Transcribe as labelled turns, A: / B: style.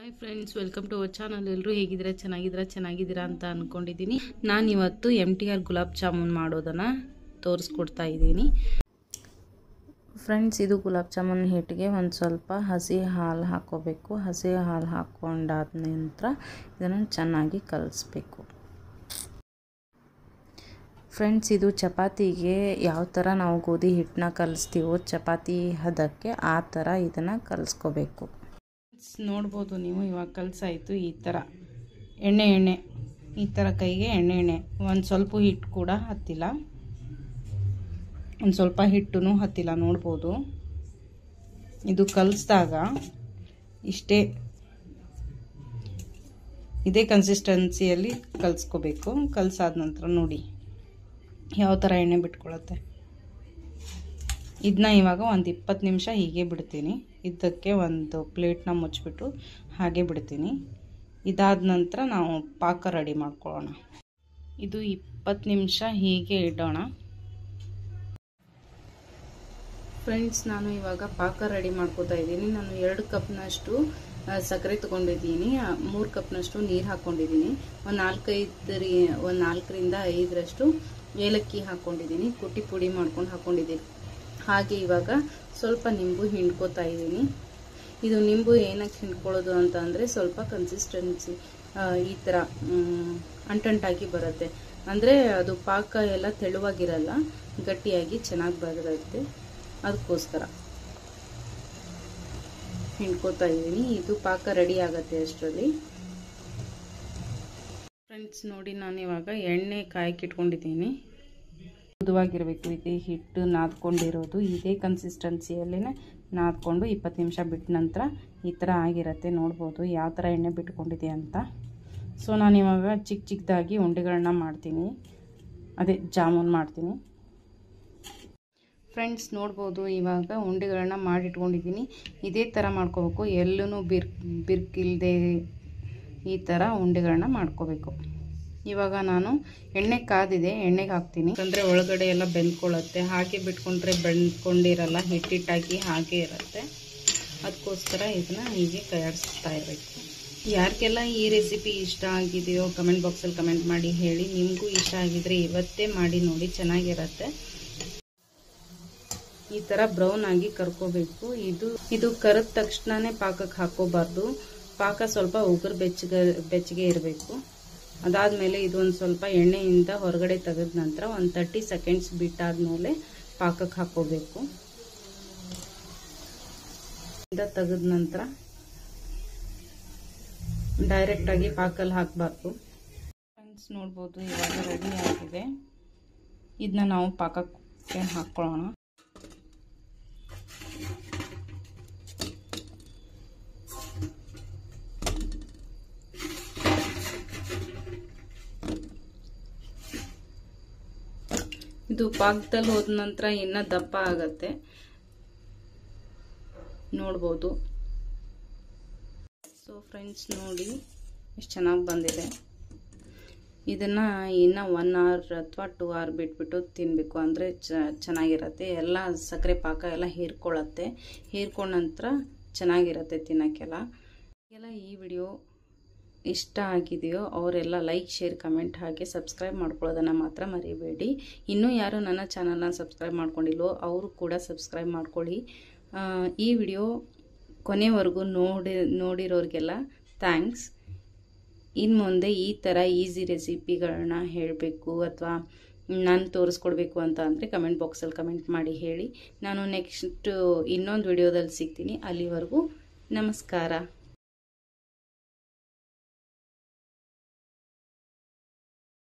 A: hi friends welcome to our channel ಎಲ್ಲರೂ ಹೇಗಿದ್ದೀರಾ ಚೆನ್ನಾಗಿದ್ದೀರಾ ಚೆನ್ನಾಗಿದ್ದೀರಾ ಅಂತ ಅಂದ್ಕೊಂಡಿದ್ದೀನಿ ನಾನು ಇವತ್ತು M T R gulab jamun ಮಾಡೋದನ್ನು ತೋರಿಸ್ಕೊಡ್ತಾ ಇದ್ದೀನಿ ಫ್ರೆಂಡ್ಸ್ ಇದು ಗುಲಾಬ್ ಜಾಮೂನ್ ಹಿಟ್ಟಿಗೆ ಒಂದು ಸ್ವಲ್ಪ ಹಸಿ ಹಾಲು ಹಾಕ್ಕೋಬೇಕು ಹಸಿ ಹಾಲು ಹಾಕ್ಕೊಂಡಾದ ನಂತರ ಇದನ್ನು ಚೆನ್ನಾಗಿ ಕಲಿಸ್ಬೇಕು ಫ್ರೆಂಡ್ಸ್ ಇದು ಚಪಾತಿಗೆ ಯಾವ ಥರ ನಾವು ಗೋಧಿ ಹಿಟ್ಟನ್ನ ಕಲಿಸ್ತೀವೋ ಚಪಾತಿ ಹದಕ್ಕೆ ಆ ಥರ ಇದನ್ನು ಕಲಿಸ್ಕೋಬೇಕು ನೋಡ್ಬೋದು ನೀವು ಇವಾಗ ಕಲಸಾಯಿತು ಈ ಥರ ಎಣ್ಣೆ ಎಣ್ಣೆ ಈ ಥರ ಕೈಗೆ ಎಣ್ಣೆ ಎಣ್ಣೆ ಒಂದು ಸ್ವಲ್ಪ ಹಿಟ್ಟು ಕೂಡ ಹತ್ತಿಲ್ಲ ಒಂದು ಸ್ವಲ್ಪ ಹಿಟ್ಟು ಹತ್ತಿಲ್ಲ ನೋಡ್ಬೋದು ಇದು ಕಲಿಸಿದಾಗ ಇಷ್ಟೇ ಇದೇ ಕನ್ಸಿಸ್ಟೆನ್ಸಿಯಲ್ಲಿ ಕಲಿಸ್ಕೋಬೇಕು ಕಲಸಾದ ನಂತರ ನೋಡಿ ಯಾವ ಥರ ಎಣ್ಣೆ ಬಿಟ್ಕೊಳ್ಳುತ್ತೆ ಇದನ್ನ ಇವಾಗ ಒಂದು ಇಪ್ಪತ್ತು ನಿಮಿಷ ಹೀಗೆ ಬಿಡ್ತೀನಿ ಇದಕ್ಕೆ ಒಂದು ಪ್ಲೇಟ್ನ ಮುಚ್ಚಿಬಿಟ್ಟು ಹಾಗೆ ಬಿಡ್ತೀನಿ ಇದಾದ ನಂತರ ನಾವು ಪಾಕ ರೆಡಿ ಮಾಡ್ಕೊಳ್ಳೋಣ ಇದು ಇಪ್ಪತ್ತು ನಿಮಿಷ ಹೀಗೆ ಇಡೋಣ ಫ್ರೆಂಡ್ಸ್ ನಾನು ಇವಾಗ ಪಾಕ ರೆಡಿ ಮಾಡ್ಕೋತಾ ಇದ್ದೀನಿ ನಾನು ಎರಡು ಕಪ್ನಷ್ಟು ಸಕ್ಕರೆ ತೊಗೊಂಡಿದ್ದೀನಿ ಮೂರು ಕಪ್ನಷ್ಟು ನೀರು ಹಾಕ್ಕೊಂಡಿದ್ದೀನಿ ಒಂದು ನಾಲ್ಕೈದು ಒಂದು ನಾಲ್ಕರಿಂದ ಐದರಷ್ಟು ಏಲಕ್ಕಿ ಹಾಕ್ಕೊಂಡಿದ್ದೀನಿ ಕುಟ್ಟಿ ಪುಡಿ ಮಾಡ್ಕೊಂಡು ಹಾಕ್ಕೊಂಡಿದ್ದೀನಿ ಹಾಗೆ ಇವಾಗ ಸ್ವಲ್ಪ ನಿಂಬು ಹಿಂಡ್ಕೋತಾ ಇದ್ದೀನಿ ಇದು ನಿಂಬು ಏನಕ್ಕೆ ಹಿಂಡ್ಕೊಳ್ಳೋದು ಅಂತ ಅಂದರೆ ಸ್ವಲ್ಪ ಕನ್ಸಿಸ್ಟೆನ್ಸಿ ಈ ಥರ ಅಂಟಂಟಾಗಿ ಬರುತ್ತೆ ಅಂದರೆ ಅದು ಪಾಕ ಎಲ್ಲ ತೆಳುವಾಗಿರಲ್ಲ ಗಟ್ಟಿಯಾಗಿ ಚೆನ್ನಾಗಿ ಬರುತ್ತೆ ಅದಕ್ಕೋಸ್ಕರ ಹಿಂಡ್ಕೋತಾ ಇದ್ದೀನಿ ಇದು ಪಾಕ ರೆಡಿ ಆಗುತ್ತೆ ಅಷ್ಟರಲ್ಲಿ ಫ್ರೆಂಡ್ಸ್ ನೋಡಿ ನಾನು ಇವಾಗ ಎಣ್ಣೆ ಕಾಯಕ್ಕಿಟ್ಕೊಂಡಿದ್ದೀನಿ ಮೃದುವಾಗಿರಬೇಕು ಇದೇ ಹಿಟ್ಟು ನಾದ್ಕೊಂಡಿರೋದು ಇದೇ ಕನ್ಸಿಸ್ಟೆನ್ಸಿಯಲ್ಲೇ ನಾದ್ಕೊಂಡು ಇಪ್ಪತ್ತು ನಿಮಿಷ ಬಿಟ್ಟ ನಂತರ ಈ ಥರ ಆಗಿರುತ್ತೆ ನೋಡ್ಬೋದು ಯಾವ ಥರ ಎಣ್ಣೆ ಬಿಟ್ಕೊಂಡಿದೆ ಅಂತ ಸೊ ನಾನು ಇವಾಗ ಚಿಕ್ಕ ಚಿಕ್ಕದಾಗಿ ಉಂಡೆಗಳನ್ನ ಮಾಡ್ತೀನಿ ಅದೇ ಜಾಮೂನ್ ಮಾಡ್ತೀನಿ ಫ್ರೆಂಡ್ಸ್ ನೋಡ್ಬೋದು ಇವಾಗ ಉಂಡೆಗಳನ್ನ ಮಾಡಿಟ್ಕೊಂಡಿದ್ದೀನಿ ಇದೇ ಥರ ಮಾಡ್ಕೋಬೇಕು ಎಲ್ಲೂ ಬಿರ್ ಬಿರ್ಕಿಲ್ಲದೆ ಈ ಥರ ಉಂಡೆಗಳನ್ನ ಮಾಡ್ಕೋಬೇಕು ಇವಾಗ ನಾನು ಎಣ್ಣೆ ಕಾದಿದೆ ಎಣ್ಣೆಗೆ ಹಾಕ್ತೀನಿ ಅಂದರೆ ಒಳಗಡೆ ಎಲ್ಲ ಬೆಂದ್ಕೊಳ್ಳುತ್ತೆ ಹಾಗೆ ಬಿಟ್ಕೊಂಡ್ರೆ ಬೆಂದ್ಕೊಂಡಿರಲ್ಲ ಹಿಟ್ಟಿಟ್ಟಾಗಿ ಹಾಗೆ ಇರುತ್ತೆ ಅದಕ್ಕೋಸ್ಕರ ಇದನ್ನು ಹೀಗೆ ಕೈಯಾಡಿಸ್ತಾ ಇರಬೇಕು ಯಾರಿಗೆಲ್ಲ ಈ ರೆಸಿಪಿ ಇಷ್ಟ ಆಗಿದೆಯೋ ಕಮೆಂಟ್ ಬಾಕ್ಸಲ್ಲಿ ಕಮೆಂಟ್ ಮಾಡಿ ಹೇಳಿ ನಿಮಗೂ ಇಷ್ಟ ಆಗಿದ್ರೆ ಇವತ್ತೇ ಮಾಡಿ ನೋಡಿ ಚೆನ್ನಾಗಿರುತ್ತೆ ಈ ಥರ ಬ್ರೌನ್ ಆಗಿ ಕರ್ಕೋಬೇಕು ಇದು ಇದು ಕರೆದ ತಕ್ಷಣನೇ ಪಾಕಕ್ಕೆ ಹಾಕೋಬಾರ್ದು ಪಾಕ ಸ್ವಲ್ಪ ಉಗುರು ಬೆಚ್ಚಗೆ ಬೆಚ್ಚಗೆ ಇರಬೇಕು ಅದಾದಮೇಲೆ ಇದೊಂದು ಸ್ವಲ್ಪ ಎಣ್ಣೆಯಿಂದ ಹೊರಗಡೆ ತೆಗೆದ ನಂತರ ಒಂದು ತರ್ಟಿ ಸೆಕೆಂಡ್ಸ್ ಬಿಟ್ಟಾದಮೇಲೆ ಪಾಕಕ್ಕೆ ಹಾಕೋಬೇಕು ತೆಗೆದ ನಂತರ ಡೈರೆಕ್ಟಾಗಿ ಪಾಕಲ್ಲಿ ಹಾಕಬಾರ್ದು ಫ್ರೆಂಡ್ಸ್ ನೋಡ್ಬೋದು ಇವಾಗ ರೆಡಿ ಆಗಿದೆ ಇದನ್ನ ನಾವು ಪಾಕಕ್ಕೆ ಹಾಕ್ಕೊಳ್ಳೋಣ ಇದು ಪಾಕದಲ್ಲಿ ಹೋದ ನಂತರ ಇನ್ನ ದಪ್ಪ ಆಗತ್ತೆ ನೋಡ್ಬೋದು ಸೊ ಫ್ರೆಂಡ್ಸ್ ನೋಡಿ ಎಷ್ಟು ಚೆನ್ನಾಗಿ ಬಂದಿದೆ ಇದನ್ನು ಇನ್ನು ಒನ್ ಅವರ್ ಅಥವಾ ಟೂ ಅವರ್ ಬಿಟ್ಬಿಟ್ಟು ತಿನ್ನಬೇಕು ಅಂದರೆ ಚೆನ್ನಾಗಿರತ್ತೆ ಎಲ್ಲ ಸಕ್ಕರೆ ಪಾಕ ಎಲ್ಲ ಹೀರ್ಕೊಳ್ಳುತ್ತೆ ಹೀರ್ಕೊಂಡ ನಂತರ ಚೆನ್ನಾಗಿರುತ್ತೆ ತಿನ್ನೋಕ್ಕೆಲ್ಲ ಎಲ್ಲ ಈ ವಿಡಿಯೋ ಇಷ್ಟ ಆಗಿದೆಯೋ ಅವರೆಲ್ಲ ಲೈಕ್ ಶೇರ್ ಕಮೆಂಟ್ ಹಾಗೆ ಸಬ್ಸ್ಕ್ರೈಬ್ ಮಾಡ್ಕೊಳ್ಳೋದನ್ನು ಮಾತ್ರ ಮರಿಬೇಡಿ ಇನ್ನೂ ಯಾರು ನನ್ನ ಚಾನಲ್ನ ಸಬ್ಸ್ಕ್ರೈಬ್ ಮಾಡ್ಕೊಂಡಿಲ್ವೋ ಅವರು ಕೂಡ ಸಬ್ಸ್ಕ್ರೈಬ್ ಮಾಡ್ಕೊಳ್ಳಿ ಈ ವಿಡಿಯೋ ಕೊನೆವರೆಗೂ ನೋಡಿ ನೋಡಿರೋರಿಗೆಲ್ಲ ಥ್ಯಾಂಕ್ಸ್ ಇನ್ನು ಮುಂದೆ ಈ ಥರ ಈಸಿ ರೆಸಿಪಿಗಳನ್ನ ಹೇಳಬೇಕು ಅಥವಾ ನಾನು ತೋರಿಸ್ಕೊಡ್ಬೇಕು ಅಂತ ಅಂದರೆ ಕಮೆಂಟ್ ಬಾಕ್ಸಲ್ಲಿ ಕಮೆಂಟ್ ಮಾಡಿ ಹೇಳಿ ನಾನು ನೆಕ್ಸ್ಟ್ ಇನ್ನೊಂದು ವಿಡಿಯೋದಲ್ಲಿ ಸಿಗ್ತೀನಿ ಅಲ್ಲಿವರೆಗೂ ನಮಸ್ಕಾರ